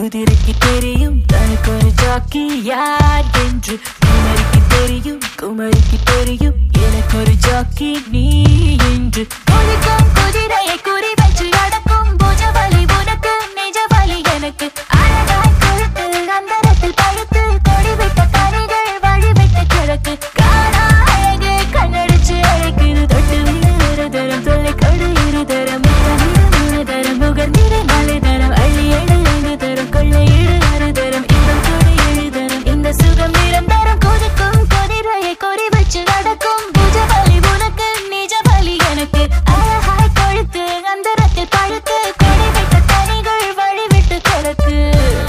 குதிரைக்கு தெரியும் தனக்கு ஒரு ஜாக்கி யார் என்று குமரிக்கு தெரியும் குமரிக்கு தெரியும் எனக்கு ஒரு ஜாக்கி நீ என்று ஒழுக்கம் குதிரையை குறி வச்சு அடக்கும் புஜவலி உனக்கு நிஜ வலி எனக்கு அழகாய் கொழுத்து அந்தரத்தில் பழுத்து கொடிவிட்ட கனிகள் வழிவிட்ட கிழக்கு காணா அழகு கண்ணடிச்சு அழைக்குது தொட்டு விடு ஒரு தரம் தொல்லை கொடு இரு தரம் முத்தமிடு மூணு தரம் முகர்ந்திரு நாலு தரம் அள்ளி எடு ஐந்து தரம் கொள்ளை இடு ஆறு தரம் இன்பம் கொடு ஏழு தரம் இந்த சுகம் நிரந்தரம் கொதிக்கும் கொதிரையை கொறி வச்சு நடக்கும் புஜவலி உனக்கு நிஜ வலி எனக்கு அழகாய் கொழுத்து அந்தரத்தில் பழுத்து கொடிவிட்ட கனிகள் வழிவிட்டு கிழக்கு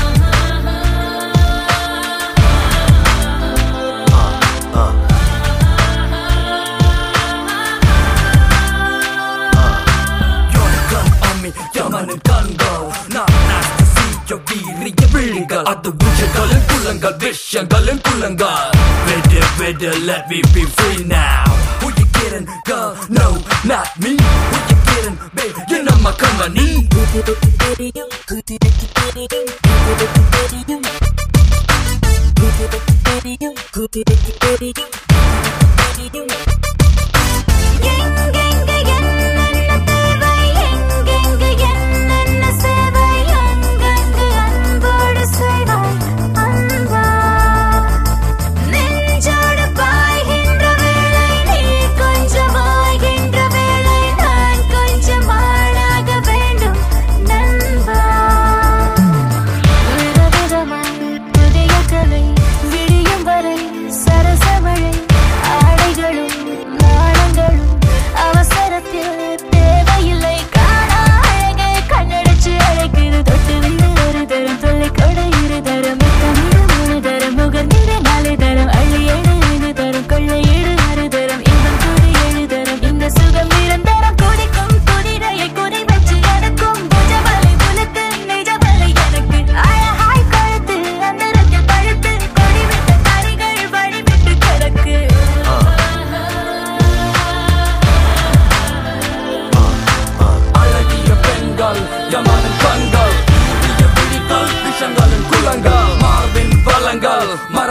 gun on me, யமனின் கண்கள் நான் nasty see your வீரிய விழிகள் அது விஷயங்களின் குள்ளங்கள் விஷயங்களின் குள்ளங்கள் விடு விடு let me be free now who you kidding girl no not me who you kidding babe you're not my company குதிரைக்கு தெரியும் குதிரைக்கு தெரியும் குதிரைக்கு தெரியும் குதிரைக்கு தெரியும் குதிரைக்கு தெரியும் குதிரைக்கு தெரியும் எங்கெங்க என்னென்ன தேவை எங்கெங்க என்னென்ன சேவை அங்கங்கு அன்போடு செய்வாய் அன்பா நெஞ்சோடு பாய்கின்ற வேளை நீ கொஞ்சம் ஆகின்ற வேளை நான் கொஞ்சம் ஆளாக வேண்டும் நண்பா விதவிதமாய் புதிய கலை விடியும் வரை சரசமழை ஆடைகளும் நாணங்களும் அவசரத்தில் தேவையில்லை காணா அழகே கண்ணடிச்சு அழைக்குது தொட்டு விடு ஒரு தரம் தொல்லை கொடு இரு தரம் முத்தமிடு மூணு தரம் முகர்ந்திடு நாலு தரம் அள்ளி ஏழு ஐந்து தரம் கொள்ளை ஏழு ஆறு தரம் இன்பம் கொடு ஏழு தரம் இந்த சுகம் நிரந்தரம் கொதிக்கும் குதிரையை குறி வச்சு நடக்கும் புஜவலை உனக்கு நிஜவலை எனக்கு அழகாய் கழுத்து அந்தரத்தில் பழுத்து கொடிவிட்ட கரிகள் வழிவிட்டு கிடக்கு அழகிய பெண்கள் யமனின் கண்கள் வீரிய விழிகள் விஷயங்களின் குள்ளங்கள் மார்பின் பலங்கள்